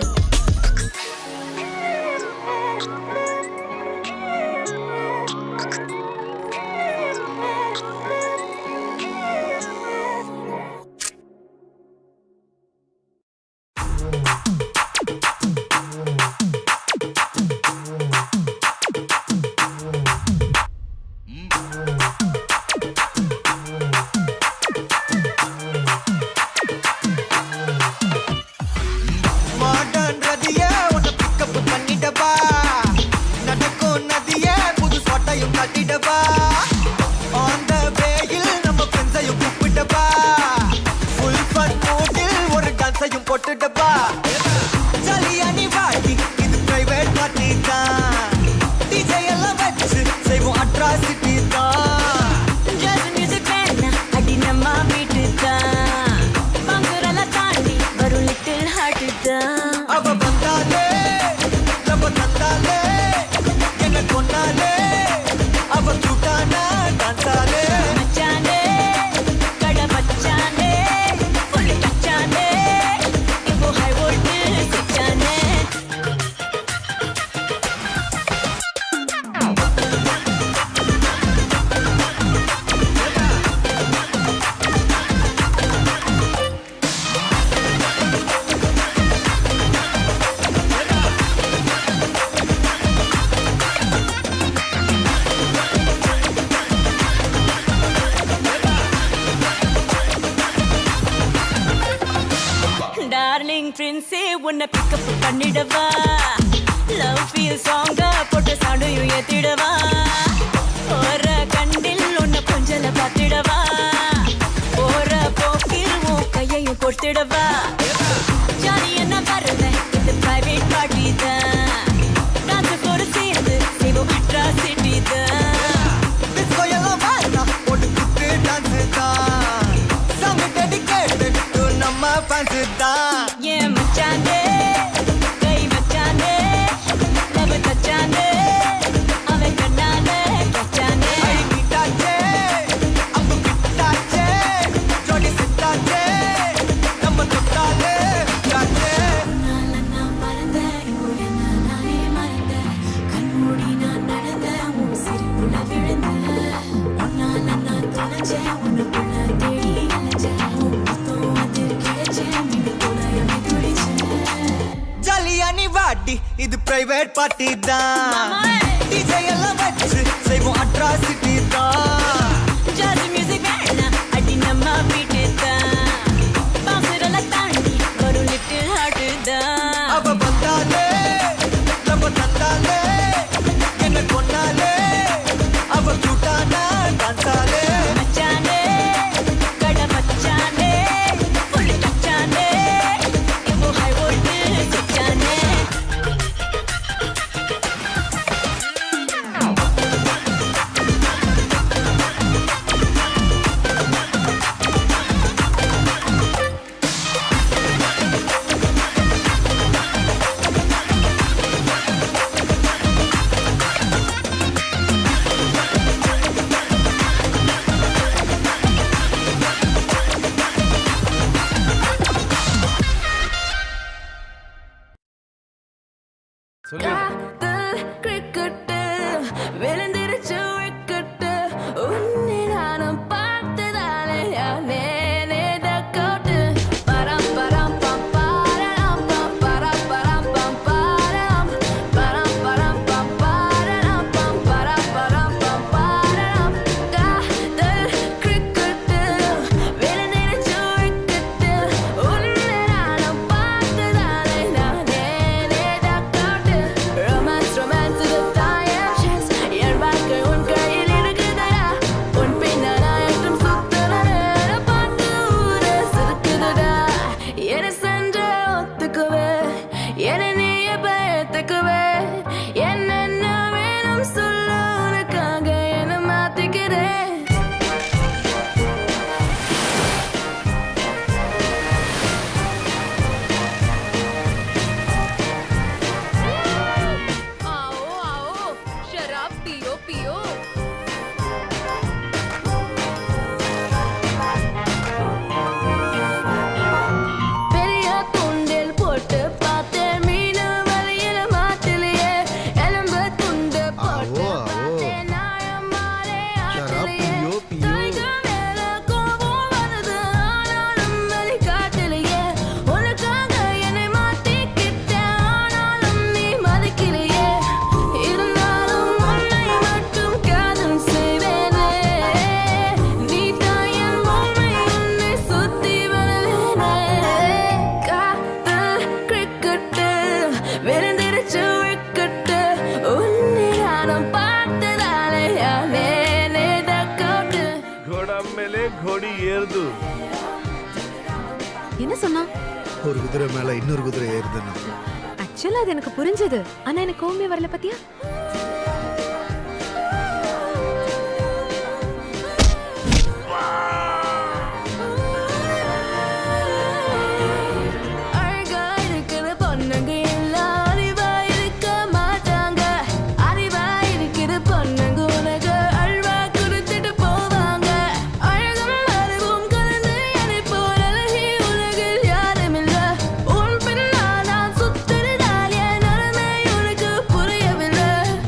Speaker 1: மாடர்ன் ரதிய உன்னை பிக்கப் பண்ணிடவா நடக்கும் நதிய புது சொட்டையும் கட்டிடவா ஆன் த வேயில் நம்ம ஃப்ரெண்ட்ஸையும் கூப்பிடவா ஃபுல் ஃபன் மூடில் ஒரு டான்ஸையும் போட்டுடவா ஜாலியா நீ வாடி இது பிரைவேட் பார்ட்டி தான் டிஜே எல்லாம் வச்சு செய்வோம் அட்ராசிட்டி தான்
Speaker 2: ஜாஸ் மியூசிக் வேணா அடி நம்ம வீட்டு தான் பங்குரெல்லாம் தாண்டி வரும் லிட்டில் ஹார்ட் தான்
Speaker 1: அவ வந்தாலே நம்ம தந்தாலே என்ன கொண்டாலே அவ தூக்கி
Speaker 2: பென்ஸே உன்னை பிக்கப் பண்ணிடவா லவ் ஃபீல் சாங்க போட்டு சடையும் ஏத்திடவா போற கண்டில் உன்னை கொஞ்சல பார்த்திடவா போற போக்கில் உன் கையையும் கொடுத்திடவா ஜாலி என்ன வருவேன் இது பிரைவேட் பார்ட்டி தான் டான்ஸ் கூட சேர்ந்து செய்வோம் அட்ராசிட்டி தான்
Speaker 1: டிஸ்கோ எல்லாம் வேண்டாம் போட்டு குத்து டான்ஸ் தான் சாங் டெடிகேட்டட் டு நம்ம ஃபேன்ஸ் தான்
Speaker 2: ஏன் மச்சானே கை வச்சானே லவ் தச்சானே அவன் கண்ணாலே கச்சானே
Speaker 1: ஐ மீட்டாச்சே அம்பு கிட்டாச்சே ஜோடி செட்டாச்சே நம்ம தொட்டாலே விட்டாச்சே
Speaker 2: நான் மறந்தேன் இவரை நானே மறந்தேன் கண்மூடி நான் நடந்தேன் உன் சிரிப்புல விழுந்தேன் உன்னால நான் தொலைச்சேன் உன்னுக்குள்ள தேடி அலைஞ்சேன் உன் முத்தம் அதில் கிடைச்சேன் மீண்டும் துணையாகி துடிச்சேன்
Speaker 1: ஜாலியா நீ வாடி இது பிரைவேட் பார்ட்டி தான் டிஜே எல்லாம் வச்சு செய்வோம் அட்ராசிட்டி தான்
Speaker 2: ஜாதி மியூசிக் வேணாம் அடி நம்ம வீட்டு தான் பாசுரெல்லாம் தாண்டி ஒரு லிட்டில் ஹார்ட் தான்
Speaker 1: அவ வந்தாலே நம்ம தந்தாலே என்ன கொன்னாலே அவ கூட்டானா டான்ஸாலே
Speaker 2: மச்சானே கடை மச்சானே புள்ளி டச்சானே இப்போ ஹை வோல்ட்டு சுச்சானே காதல் கிரிக்கெட்டு விழுந்திருச்சு விக்கெட்டு உன்னை நானும் பார்த்ததாலே நேனே தக்கோட்டு பரம் பரம் பம் பாரம் பம் பரம் பரம் பம் பாரம் பரம் பரம் பம் பாரம் பம் பரம் பரம் பம் பாரம் காதல் கிரிக்கெட்டு விழுந்திருச்சு விக்கெட்டு உன்னை நானும் பார்த்ததாலே நேனே தக்கோட்டு ரொமான்ஸ் ரொமான்ஸ் டைம் என் வாழ்க்கை உன் கையில் இருக்குதடா உன் பின்னால என்றும் சுத்தனே பார்த்து ஊரே சிரிக்குதுடா என சென்ற ஒத்துக்குவே என நீய பயத்துக்குவே என்னென்ன வேணும் சொல்ல உனக்காக என்ன மாத்திக்கிறேன் आओ आओ शराब पियो पियो பெரிய துண்டில் போட்டு பார்த்தேன் மீனு வலையில மாட்டிலேயே எலும்பு துண்டு போட்டு பார்த்தேன் நாயம்மாலே ஆட்டிலேயே தாய்க்கு மேல கோபம் வருது ஆனாலும் வெளிக்காட்டிலேயே உனக்காக என்னை மாத்திக்கிட்டேன் ஆனாலும் நீ மதிக்கலையே இருந்தாலும் உன்னை மட்டும் காதல் செய்வேனே நீ தாயன் பொம்மை உன்னை சுத்தி வருவேனே காதல் கிரிக்கெட்டு விருந்திருச்சு விக்கெட்டு உன்னை நானும் பார்த்ததாலே நேனே தக்கோட்டு
Speaker 10: ఘోడం మేలే ఘోడి ఏర్దు
Speaker 11: என்ன சொன்னா
Speaker 12: ஒரு குதிரை மேல இன்னொரு குதிரை ஏறுதுன்னு
Speaker 11: ஆக்சுவலா அது எனக்கு புரிஞ்சது ஆனா எனக்கு கோவமே வரல பாத்தியா
Speaker 2: அழகா இருக்கிற பொண்ணுங்க எல்லாம் அறிவா இருக்க மாட்டாங்க அறிவா இருக்கிற பொண்ணுங்க உனக்கு அழ்வா கொடுத்துட்டு போவாங்க அழகும் அறிவும் கலந்து என்னை போல் அழகி உலகில் யாரும் இல்ல உன் பின்னால் நான் சுத்துறதால் என் நிலைமை உனக்கு புரியவில்லை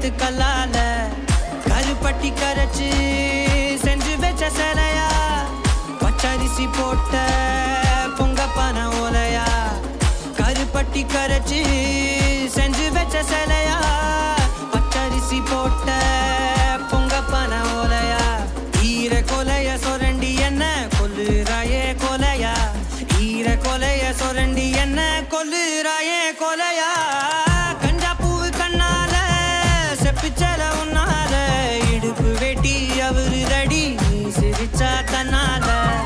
Speaker 13: எடுத்து கல்லால கருப்பட்டி கரைச்சு செஞ்சு வச்ச சிலையா பச்சரிசி போட்ட பொங்க பன ஓலையா கருப்பட்டி கரைச்சு செஞ்சு வச்ச சிலையா பச்சரிசி போட்ட பொங்க பன ஓலையா ஈர கொலைய சொரண்டி என்ன கொல்லுறாயே கொலையா ஈர கொலைய சொரண்டி என்ன கொல்லுறாயே கொலையா கஞ்சா பூவு கண்ணால செப்பிச்சல உன்னால இடுப்பு வெட்டி அவரு தடி நீ சிரிச்சா தன்னால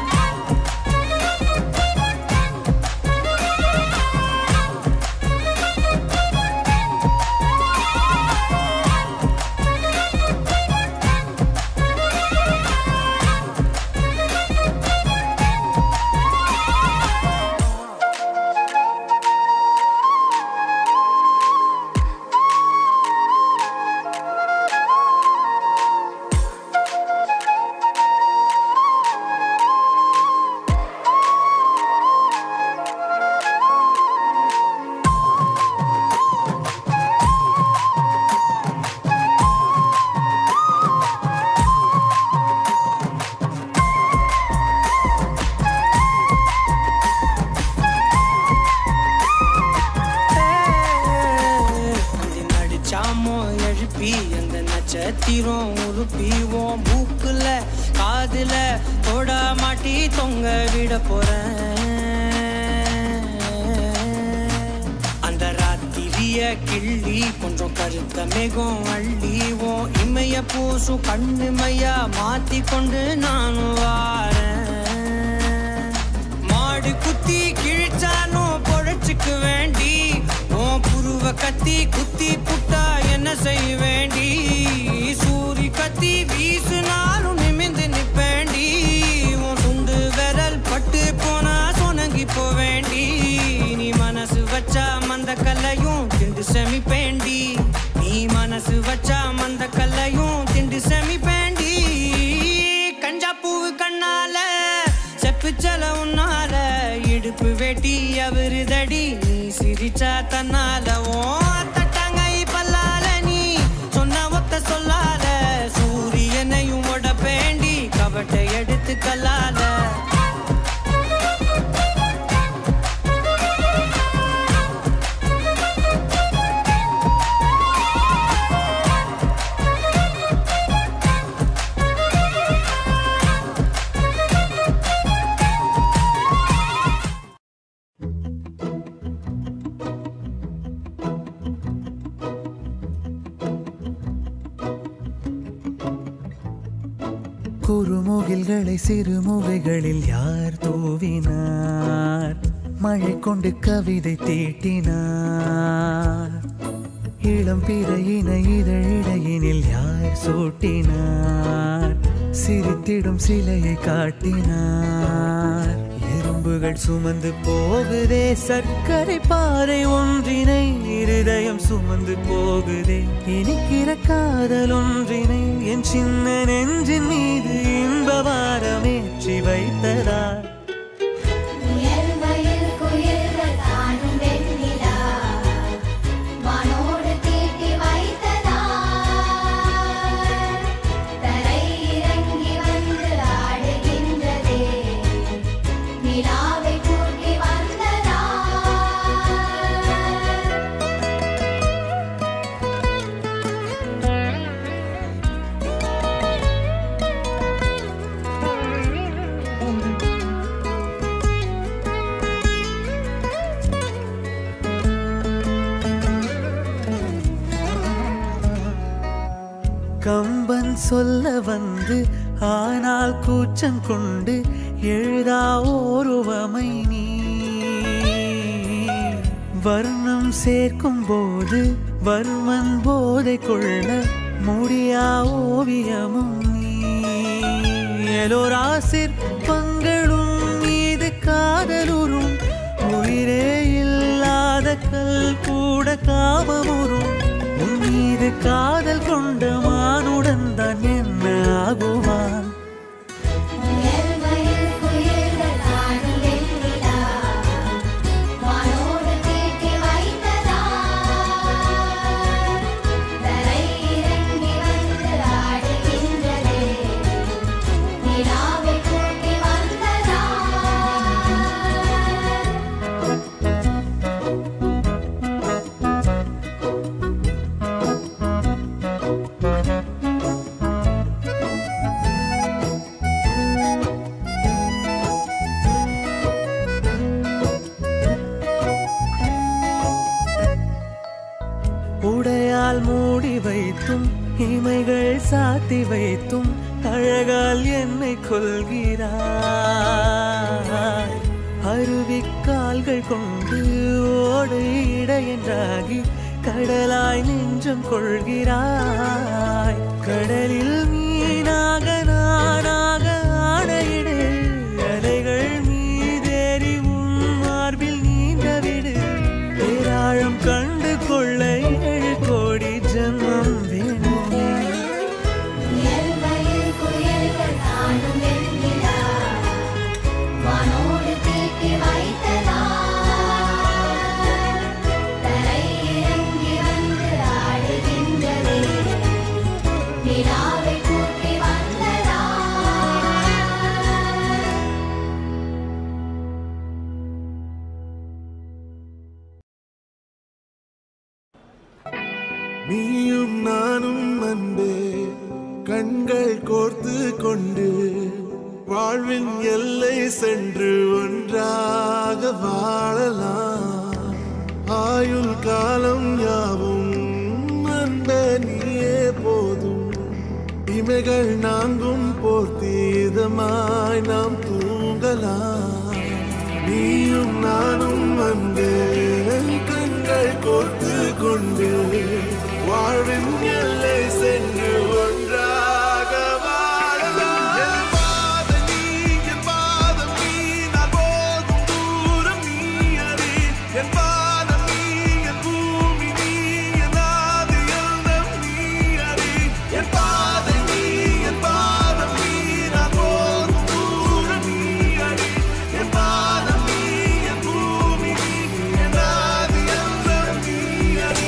Speaker 13: அது நடிச்சாமோ எழுப்பி அந்த நட்சத்திரம் உருப்பிவோம் மூக்குல காதுல தொட மாட்டி தொங்க விட போறேன் அந்த ராத்திரிய கிள்ளி கொஞ்சம் கருத்த மேகம் அள்ளிவோம் இமைய பூசும் கண்ணுமையா மாத்தி கொண்டு நானும் வாரேன் மாடு குத்தி கிழிச்சாலும் பொழைச்சுக்கு வேண்டி உன் புருவ கத்தி குத்தி புட்டா என்ன செய்ய வேண்டி சூரி கத்தி வீசுனாலும் நிமிந்து நிப்பேண்டி உன் துண்டு விரல் பட்டு போனா சொனங்கி போவேண்டி நீ மனசு வச்சா மந்த கல்லையும் திண்டு செமிப்பேண்டி நீ மனசு வச்சா மந்த கல்லையும் திண்டு செமிப்பேண்டி கஞ்சா பூவு கண்ணால செப்புச்சல உன்னால இடுப்பு வெட்டி அவரு தடி நீ சிரிச்சா தன்னால ஓ தட்டாங்கை பல்லால நீ சொன்ன ஒத்த சொல்லால சூரியனையும் உடப்பேண்டி கபட்டை எடுத்து கல்லால
Speaker 9: குறுமுகில்களை சிறுமுகைகளில் யார் தூவினார் மழை கொண்டு கவிதை தீட்டினார் இளம் பிறையின இதழிடையினில் யார் சூட்டினார் சிரித்திடும் சிலையை காட்டினார் எறும்புகள் சுமந்து போகுதே சர்க்கரை பாறை ஒன்றினை இருதயம் சுமந்து போகுதே இனிக்கிற காதல் ஒன்றினை என் சின்ன நெஞ்சின் மீது இன்ப வாரமேற்றி வைத்ததார்
Speaker 14: உயர்வயில் குயில்கள் தானும் வெண்ணிலா வானோடு தீட்டி வைத்ததார் தரை இறங்கி வந்து ஆடுகின்றதே நிலாவை கூட்டி வந்ததார்
Speaker 9: கம்பன் சொல்ல வந்து ஆனால் கூச்சம் கொண்டு எழுதா ஓருவமை நீ வர்ணம் சேர்க்கும் போது வர்மன் போதை கொள்ள முடியா ஓவியமும் நீ எலோரா சிற்பங்களும் மீது காதலுறும் உயிரே இல்லாத கல் கூட காமமுறும் உன் மீது காதல் கொண்ட மானுடன் தான் என்ன ஆகுவான்
Speaker 14: உயர்வயில் குயில்கள் தானும் வெண்ணிலா வானோடு தீட்டி வைத்ததார் தரை
Speaker 9: கட்டி வைத்தும் அழகால் என்னை கொள்கிறாய் அருவிக்கால்கள் கொண்டு ஓடு இடையென்றாகி கடலாய் நெஞ்சம் கொள்கிறாய் கடலில் மீனாக நானாக ஆடையிடு அலைகள் மீதேறி உன் மார்பில் நீந்த விடு பேராழம் கண்டு கொள்ள ஏழு கோடி ஜென்மம் வேணுமே
Speaker 14: இயல்பையில் குயல்கள் தானும் வெண்ணிலா வானோடு தீட்டி வைத்ததா தரை இறங்கி வந்து ஆடுகின்றதே நிலாவை கூட்டி வந்ததா
Speaker 15: நீயும் நானும் அன்பே கண்கள் கோர்த்து கொண்டு வாழ்வின் எல்லை சென்று ஒன்றாக வாழலாம் ஆயுள் காலம் யாவும் அன்பே நீயே போதும் இமைகள் நான்கும் போர்த்தி இதமாய் நாம் தூங்கலாம் நீயும் நானும் அன்பே கண்கள் கோர்த்து கொண்டு வாழ்வின் எல்லை சென்று ஒன்றாக வாழலாம் என் பாதம் நீ, என் பாதம் நீ, நான் போகும் தூரம் நீ அறி. என் பாதம் நீ, என் பூமி நீ, என் ஆதி எல்லாம் நீ அறி. என் பாதை நீ, என் பாதம் நீ, நான் போகும் தூரம் நீ அறி. என் பாதம் நீ, என் பூமி நீ, என் ஆதி எல்லாம் நீ அறி.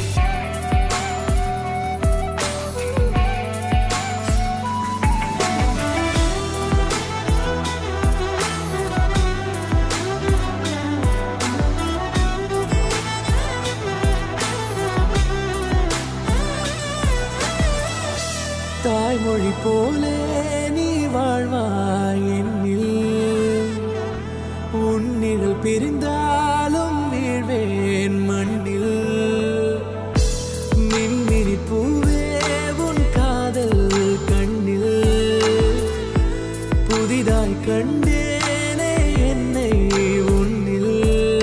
Speaker 9: தாய்மொழி போலே நீ வாழ்வாய் என்னில் உன்னிகள் பிரிந்தாலும் வீழ்வேன் மண்ணில் மின்மினி பூவே உன் காதல் கண்ணில் புதிதாய் கண்டேனே என்னை உன்னில்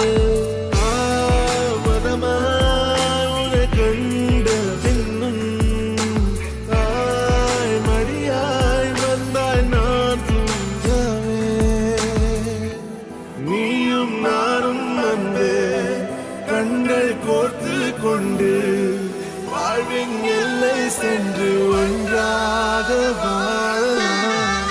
Speaker 15: ஆமதமாய் உன்னை கண்ட பின்னும் தாய் மடியாய் வந்தாய் நான் தூங்கவே நீயும் நானும் அன்பே கண்கள் கோர்த்து கொண்டு வாழ்வின் எல்லை சென்று ஒன்றாக வாழலாம்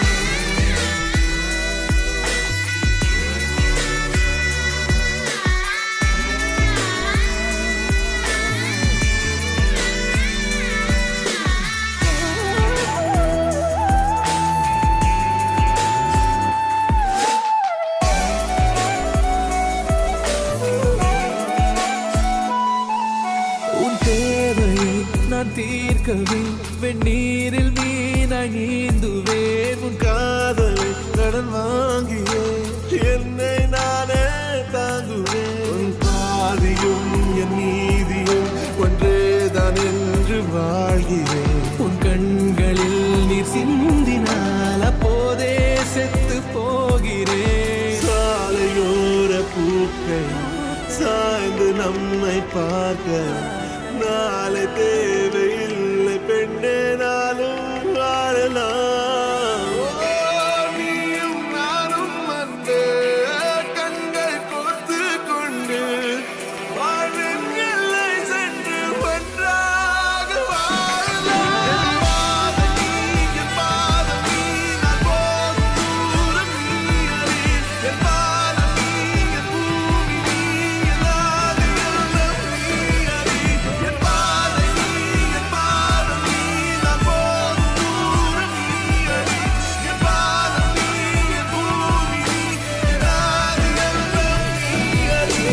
Speaker 9: உன் தேவையை நான் தீர்க்கவே வெந்நீரில் மீனாய் நீந்துவேன்
Speaker 15: உன் காதலை கடன் வாங்கியே என்னை நானே தாங்குவேன் உன் பாதியும் என் நீதியும் ஒன்றேதான் என்று வாழ்கிறேன்
Speaker 9: உன் கண்களில் நீர் சிந்தினால் அப்போதே செத்து போகிறேன்
Speaker 15: சாலையோர பூக்கள் சாய்ந்து நம்மை பார்க்க நாளை தேவையில்லை பெண்ணே நாளும் வாழலாம் ஓ, நீயும் நானும் அன்பே, கண்கள் கோர்த்து கொண்டு வாழ்வின் எல்லை சென்று ஒன்றாக வாழலாம் என் பாதம் நீ, என் பாதம் நீ, நான் போகும் தூரம் நீ அறி. என் பாதம் நீ, என் பூமி நீ, என் ஆதி எல்லாம் நீ அறி. என் பாதை நீ, என் பாதம் நீ, நான் போகும் தூரம் நீ அறி. என் பாதம் நீ, என் பூமி நீ, என் ஆதி எல்லாம் நீ அறி.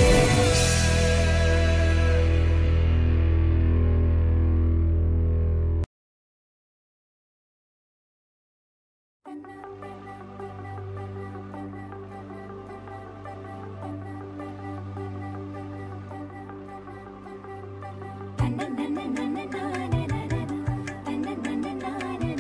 Speaker 14: na na na na na na na na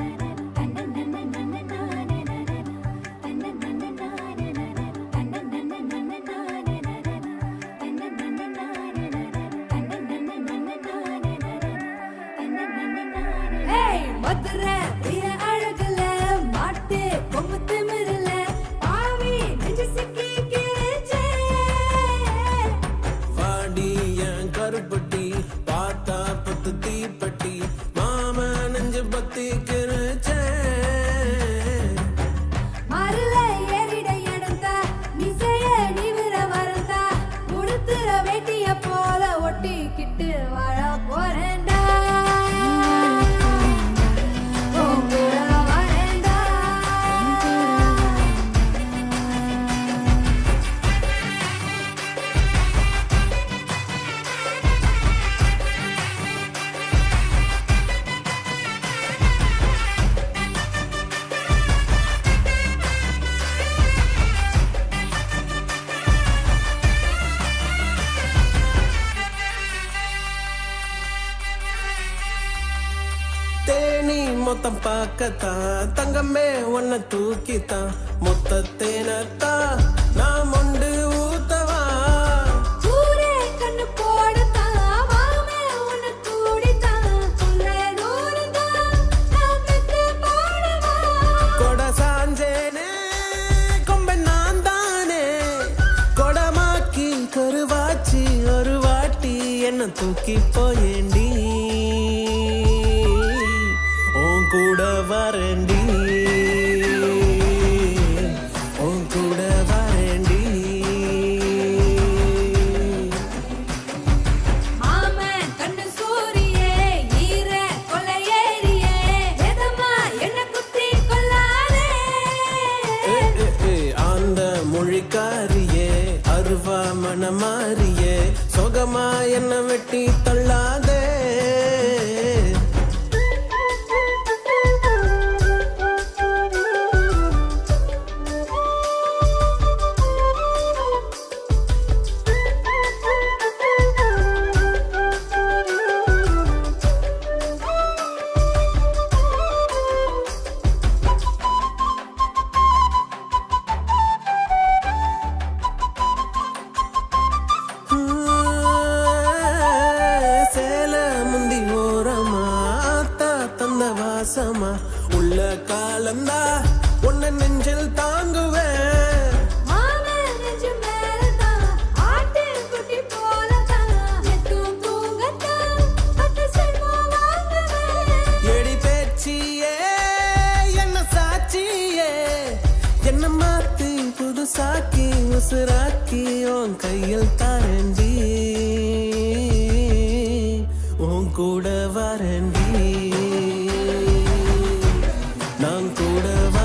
Speaker 9: பார்க்கத்தான் தங்கமே உன்னை தூக்கித்தான் மொத்தத்தேனத்தான் நான் மொண்டு ஊத்தவா
Speaker 6: ஊரே கண்ணு போடத்தான் வாமே உன்னை கூடித்தான் சொல்ல தூரத்தான் நான் பெத்து போடவா
Speaker 9: கொட சாஞ்சேனே கொம்ப நான் தானே கொடமாக்கி கருவாச்சி ஒரு வாட்டி என்ன தூக்கி போயேண்டி உன் கூட வரேண்டி உன் கூட வரேண்டி
Speaker 6: மாமன் கண்ணு சூரியே ஈர கொலையேறியே எதமா என்ன குத்தி கொல்லாதே
Speaker 9: ஏ, ஏ, ஏ, அந்த மொழிக்காரியே அருவா மனமாரியே சொகமா என்ன வெட்டி தள்ளாதே சேல முந்தி ஓரமா ஆத்தா தந்த வாசமா உள்ள காலந்தா உன்னை நெஞ்சில் தாங்குவேன்
Speaker 6: மாமன் நெஞ்சு மேலதான் ஆட்டு குட்டி போலதான் எத்தும் தூங்கத்தான் பத்து செல்வம் வாங்குவேன்
Speaker 9: எடி பேச்சியே என்ன சாட்சியே என்ன மாத்தி புதுசாக்கி உசுராக்கி உன் கையில் தாரண்டி உன் கூட வரண்டி நான் கூட